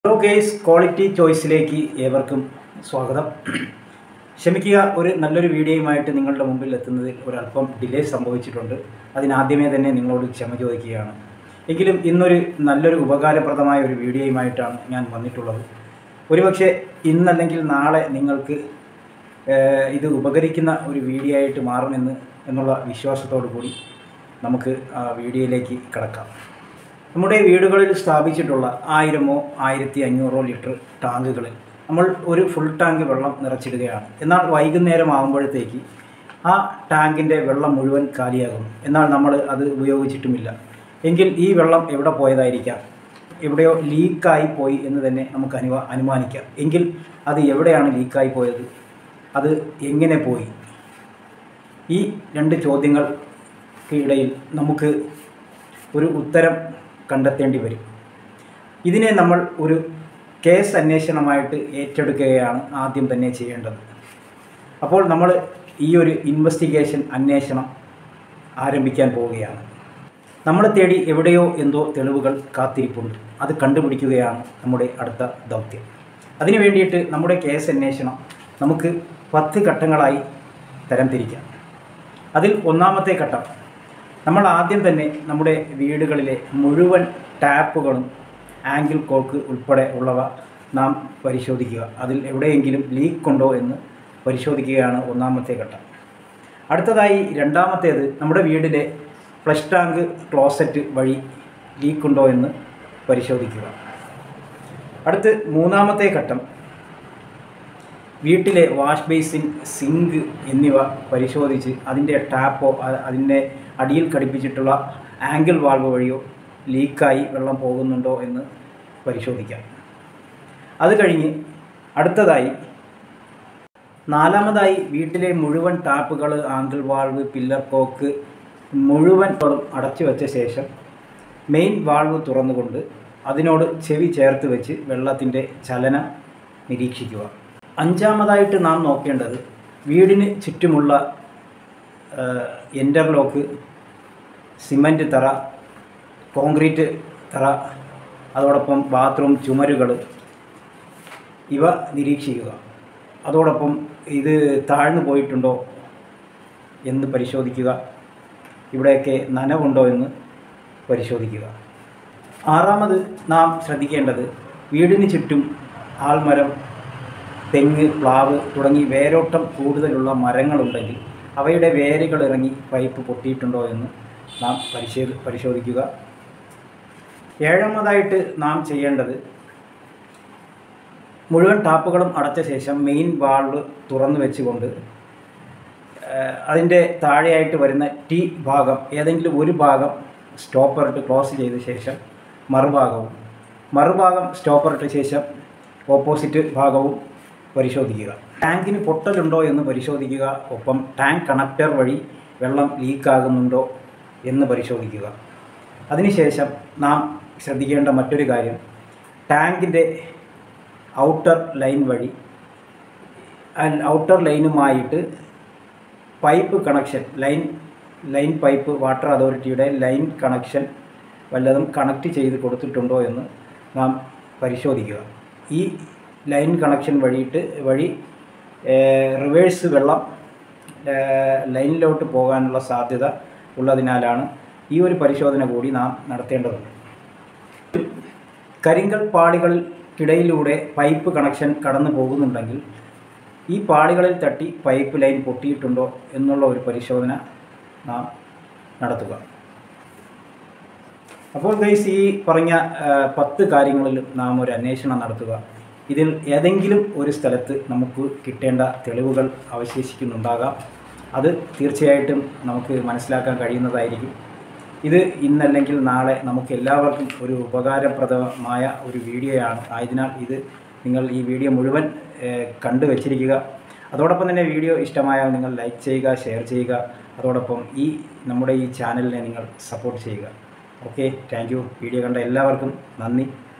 hello guys quality ചോയ്സിലേക്ക് ഏവർക്കും സ്വാഗതം ക്ഷമിക്കുക ഒരു നല്ലൊരു വീഡിയോയുമായിട്ട് നിങ്ങളുടെ മുമ്പിൽ എത്തുന്നതിൽ ഒരല്പം ഡിലേ സംഭവിച്ചിട്ടുണ്ട് അതിനാദ്യമേ തന്നെ നിങ്ങളോട് ക്ഷമ ചോദിക്കുകയാണ് എങ്കിലും ഇന്നൊരു നല്ലൊരു ഉപകാരപ്രദമായ ഒരു വീഡിയോയുമായിട്ടാണ് ഞാൻ വന്നിട്ടുള്ളത് ഒരുപക്ഷെ ഇന്നല്ലെങ്കിൽ നാളെ നിങ്ങൾക്ക് ഏഹ്, ഇത് ഉപകരിക്കുന്ന ഒരു വീഡിയോ ആയിട്ട് മാറുമെന്ന് എന്നുള്ള വിശ്വാസത്തോടു കൂടി നമുക്ക് ആ വീഡിയോയിലേക്ക് കിടക്കാം നമ്മുടെ വീടുകളിൽ സ്ഥാപിച്ചിട്ടുള്ള ആയിരമോ ആയിരത്തി അഞ്ഞൂറോ ലിറ്റർ ടാങ്കുകളിൽ നമ്മൾ ഒരു ഫുൾ ടാങ്ക് വെള്ളം നിറച്ചിടുകയാണ് എന്നാൽ വൈകുന്നേരം ആകുമ്പോഴത്തേക്ക് ആ ടാങ്കിൻ്റെ വെള്ളം മുഴുവൻ കാലിയാകും എന്നാൽ നമ്മൾ അത് ഉപയോഗിച്ചിട്ടുമില്ല എങ്കിൽ ഈ വെള്ളം എവിടെ പോയതായിരിക്കാം എവിടെയോ ലീക്കായി പോയി എന്ന് തന്നെ നമുക്ക് അനുവ അനുമാനിക്കാം എങ്കിൽ അത് എവിടെയാണ് ലീക്കായി പോയത് അത് എങ്ങനെ പോയി ഈ രണ്ട് ചോദ്യങ്ങൾക്ക് ഇടയിൽ നമുക്ക് ഒരു ഉത്തരം കണ്ടെത്തേണ്ടി വരും ഇതിനെ നമ്മൾ ഒരു കേസ് അന്വേഷണമായിട്ട് ഏറ്റെടുക്കുകയാണ് ആദ്യം തന്നെ ചെയ്യേണ്ടത് അപ്പോൾ നമ്മൾ ഈ ഒരു ഇൻവെസ്റ്റിഗേഷൻ അന്വേഷണം ആരംഭിക്കാൻ പോവുകയാണ് നമ്മളെ തേടി എവിടെയോ എന്തോ തെളിവുകൾ കാത്തിരിപ്പുണ്ട് അത് കണ്ടുപിടിക്കുകയാണ് നമ്മുടെ അടുത്ത ദൗത്യം അതിനു വേണ്ടിയിട്ട് നമ്മുടെ കേസ് അന്വേഷണം നമുക്ക് പത്ത് ഘട്ടങ്ങളായി തരംതിരിക്കാം അതിൽ ഒന്നാമത്തെ ഘട്ടം നമ്മൾ ആദ്യം തന്നെ നമ്മുടെ വീടുകളിലെ മുഴുവൻ ടാപ്പുകളും ആംഗിൾ കോക്ക് ഉൾപ്പെടെ ഉള്ളവ നാം പരിശോധിക്കുക അതിൽ എവിടെയെങ്കിലും ലീക്ക് ഉണ്ടോ എന്ന് പരിശോധിക്കുകയാണ് ഒന്നാമത്തെ ഘട്ടം അടുത്തതായി രണ്ടാമത്തേത് നമ്മുടെ വീടിലെ ഫ്ലഷ് ടാങ്ക് ക്ലോസറ്റ് വഴി ലീക്ക് ഉണ്ടോ എന്ന് പരിശോധിക്കുക അടുത്ത് മൂന്നാമത്തെ ഘട്ടം വീട്ടിലെ വാഷ് ബേസിൻ സിങ്ക് എന്നിവ പരിശോധിച്ച് അതിൻ്റെ ടാപ്പോ അ- അതിൻ്റെ അടിയിൽ ഘടിപ്പിച്ചിട്ടുള്ള ആംഗിൾ വാൾവ് വഴിയോ ലീക്കായി വെള്ളം പോകുന്നുണ്ടോ എന്ന് പരിശോധിക്കാം അത് കഴിഞ്ഞ് അടുത്തതായി നാലാമതായി വീട്ടിലെ മുഴുവൻ ടാപ്പുകൾ ആംഗിൾ വാൾവ് പില്ലർ കോക്ക് മുഴുവൻ അടച്ചു വെച്ച ശേഷം മെയിൻ വാൾവ് തുറന്നുകൊണ്ട് അതിനോട് ചെവി ചേർത്ത് വെച്ച് വെള്ളത്തിൻ്റെ ചലനം നിരീക്ഷിക്കുക അഞ്ചാമതായിട്ട് നാം നോക്കേണ്ടത് വീടിന് ചുറ്റുമുള്ള എൻ്റർലോക്ക് സിമൻറ്റ് തറ കോൺക്രീറ്റ് തറ അതോടൊപ്പം ബാത്റൂം ചുമരുകൾ ഇവ നിരീക്ഷിക്കുക അതോടൊപ്പം ഇത് താഴ്ന്നു പോയിട്ടുണ്ടോ എന്ന് പരിശോധിക്കുക ഇവിടെയൊക്കെ നനവുണ്ടോ എന്ന് പരിശോധിക്കുക ആറാമത് നാം ശ്രദ്ധിക്കേണ്ടത് വീടിന് ചുറ്റും ആൽമരം തെങ്ങ് പ്ലാവ് തുടങ്ങി വേരോട്ടം കൂടുതലുള്ള മരങ്ങളുണ്ടെങ്കിൽ അവയുടെ വേരുകൾ ഇറങ്ങി പൈപ്പ് പൊട്ടിയിട്ടുണ്ടോ എന്ന് നാം പരിശോധി പരിശോധിക്കുക ഏഴാമതായിട്ട് നാം ചെയ്യേണ്ടത് മുഴുവൻ ടാപ്പുകളും അടച്ച ശേഷം മെയിൻ വാൾവ് തുറന്നു വെച്ചുകൊണ്ട് ഏഹ്, അതിൻ്റെ താഴെയായിട്ട് വരുന്ന ടി ഭാഗം ഏതെങ്കിലും ഒരു ഭാഗം സ്റ്റോപ്പർ ഇട്ട് ക്ലോസ് ചെയ്ത ശേഷം മറുഭാഗവും മറുഭാഗം സ്റ്റോപ്പർ ഇട്ട ശേഷം ഓപ്പോസിറ്റ് ഭാഗവും പരിശോധിക്കുക ടാങ്കിന് പൊട്ടലുണ്ടോ എന്ന് പരിശോധിക്കുക ഒപ്പം ടാങ്ക് കണക്ടർ വഴി വെള്ളം ലീക്കാകുന്നുണ്ടോ എന്ന് പരിശോധിക്കുക അതിനുശേഷം നാം ശ്രദ്ധിക്കേണ്ട മറ്റൊരു കാര്യം ടാങ്കിൻ്റെ ഔട്ടർ ലൈൻ വഴി ഔട്ടർ ലൈനുമായിട്ട് pipe connection line line pipe water അതോറിറ്റിയുടെ ലൈൻ കണക്ഷൻ വല്ലതും കണക്ട് ചെയ്ത് കൊടുത്തിട്ടുണ്ടോ എന്ന് നാം പരിശോധിക്കുക ഈ ലൈൻ കണക്ഷൻ വഴിയിട്ട് വഴി റിവേഴ്സ് വെള്ളം ഏഹ്, ലൈനിലോട്ട് പോകാനുള്ള സാധ്യത ഉള്ളതിനാലാണ് ഈ ഒരു പരിശോധന കൂടി നാം നടത്തേണ്ടതുണ്ട് കരിങ്കൽ പാളികൾക്കിടയിലൂടെ പൈപ്പ് കണക്ഷൻ കടന്നു പോകുന്നുണ്ടെങ്കിൽ ഈ പാളികളിൽ തട്ടി പൈപ്പ് ലൈൻ പൊട്ടിയിട്ടുണ്ടോ എന്നുള്ള ഒരു പരിശോധന നാം നടത്തുക അപ്പോൾ ഗൈസ് ഈ പറഞ്ഞ ആ, പത്ത് കാര്യങ്ങളിലും നാം ഒരു അന്വേഷണം നടത്തുക ഇതിൽ ഏതെങ്കിലും ഒരു സ്ഥലത്ത് നമുക്ക് കിട്ടേണ്ട തെളിവുകൾ അവശേഷിക്കുന്നുണ്ടാകാം അത് തീർച്ചയായിട്ടും നമുക്ക് മനസ്സിലാക്കാൻ കഴിയുന്നതായിരിക്കും ഇത് ഇന്നല്ലെങ്കിൽ നാളെ നമുക്ക് എല്ലാവർക്കും ഒരു ഉപകാരപ്രദമായ ഒരു വീഡിയോയാണ് ആയതിനാൽ ഇത് നിങ്ങൾ ഈ വീഡിയോ മുഴുവൻ ഏഹ്, കണ്ടു വച്ചിരിക്കുക അതോടൊപ്പം തന്നെ വീഡിയോ ഇഷ്ടമായാൽ നിങ്ങൾ ലൈക്ക് ചെയ്യുക ഷെയർ ചെയ്യുക അതോടൊപ്പം ഈ നമ്മുടെ ഈ ചാനലിനെ നിങ്ങൾ സപ്പോർട്ട് ചെയ്യുക ഓക്കെ താങ്ക് യു വീഡിയോ കണ്ട എല്ലാവർക്കും നന്ദി